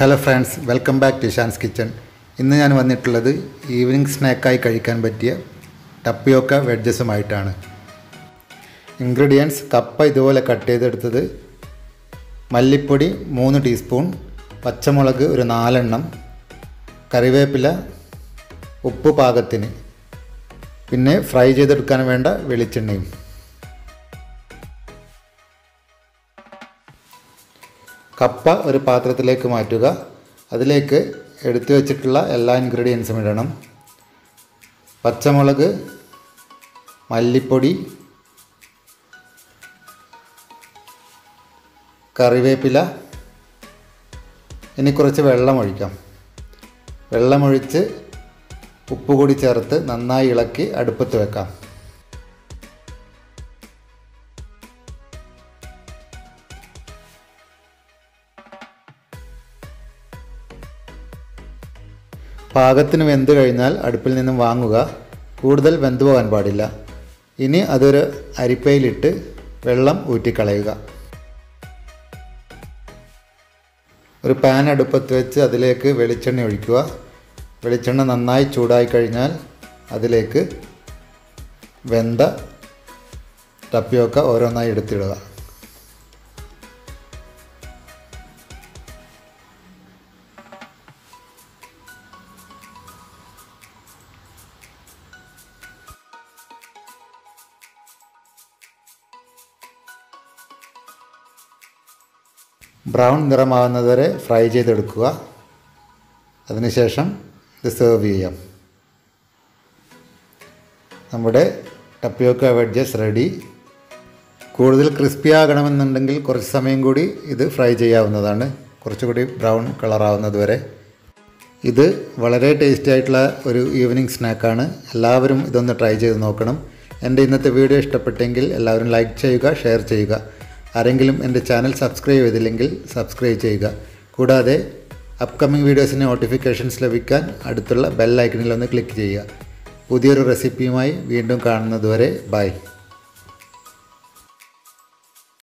hello friends welcome back to Shan's kitchen ഇന്ന് ഞാൻ വന്നിട്ടുള്ളത് ഈവനിങ് സ്നാക്കായി കഴിക്കാൻ പറ്റിയ ടപ്പിയോക്ക വെഡ്ജസുമായിട്ടാണ് ഇൻഗ്രീഡിയൻസ് കപ്പ ഇതുപോലെ കട്ട് ചെയ്തെടുത്തത് മല്ലിപ്പൊടി മൂന്ന് ടീസ്പൂൺ പച്ചമുളക് ഒരു നാലെണ്ണം കറിവേപ്പില ഉപ്പ് പാകത്തിന് പിന്നെ ഫ്രൈ ചെയ്തെടുക്കാൻ വേണ്ട വെളിച്ചെണ്ണയും കപ്പ ഒരു പാത്രത്തിലേക്ക് മാറ്റുക അതിലേക്ക് എടുത്തു വച്ചിട്ടുള്ള എല്ലാ ഇൻഗ്രീഡിയൻസും ഇടണം പച്ചമുളക് മല്ലിപ്പൊടി കറിവേപ്പില ഇനി കുറച്ച് വെള്ളം ഒഴിക്കാം വെള്ളമൊഴിച്ച് ഉപ്പ് കൂടി ചേർത്ത് നന്നായി ഇളക്കി അടുപ്പത്ത് വെക്കാം പാകത്തിന് വെന്ത് കഴിഞ്ഞാൽ അടുപ്പിൽ നിന്നും വാങ്ങുക കൂടുതൽ വെന്ത് പോകാൻ പാടില്ല ഇനി അതൊരു അരിപ്പയിലിട്ട് വെള്ളം ഊറ്റിക്കളയുക ഒരു പാൻ അടുപ്പത്ത് വെച്ച് അതിലേക്ക് വെളിച്ചെണ്ണ ഒഴിക്കുക വെളിച്ചെണ്ണ നന്നായി ചൂടായി കഴിഞ്ഞാൽ അതിലേക്ക് വെന്ത ടപ്പിയൊക്കെ ഓരോന്നായി എടുത്തിടുക ബ്രൗൺ നിറമാവുന്നത് വരെ ഫ്രൈ ചെയ്തെടുക്കുക അതിനുശേഷം ഇത് സെർവ് ചെയ്യാം നമ്മുടെ ടപ്പിയോക്ക വെഡ്ജസ് റെഡി കൂടുതൽ ക്രിസ്പി ആകണമെന്നുണ്ടെങ്കിൽ കുറച്ച് സമയം കൂടി ഇത് ഫ്രൈ ചെയ്യാവുന്നതാണ് കുറച്ചുകൂടി ബ്രൗൺ കളറാവുന്നത് വരെ ഇത് വളരെ ടേസ്റ്റി ആയിട്ടുള്ള ഒരു ഈവനിങ് സ്നാക്കാണ് എല്ലാവരും ഇതൊന്ന് ട്രൈ ചെയ്ത് നോക്കണം എൻ്റെ ഇന്നത്തെ വീഡിയോ ഇഷ്ടപ്പെട്ടെങ്കിൽ എല്ലാവരും ലൈക്ക് ചെയ്യുക ഷെയർ ചെയ്യുക ആരെങ്കിലും എൻ്റെ ചാനൽ സബ്സ്ക്രൈബ് ചെയ്തില്ലെങ്കിൽ സബ്സ്ക്രൈബ് ചെയ്യുക കൂടാതെ അപ്കമിങ് വീഡിയോസിൻ്റെ നോട്ടിഫിക്കേഷൻസ് ലഭിക്കാൻ അടുത്തുള്ള ബെൽ ഐക്കണിൽ ഒന്ന് ക്ലിക്ക് ചെയ്യുക പുതിയൊരു റെസിപ്പിയുമായി വീണ്ടും കാണുന്നതുവരെ ബൈ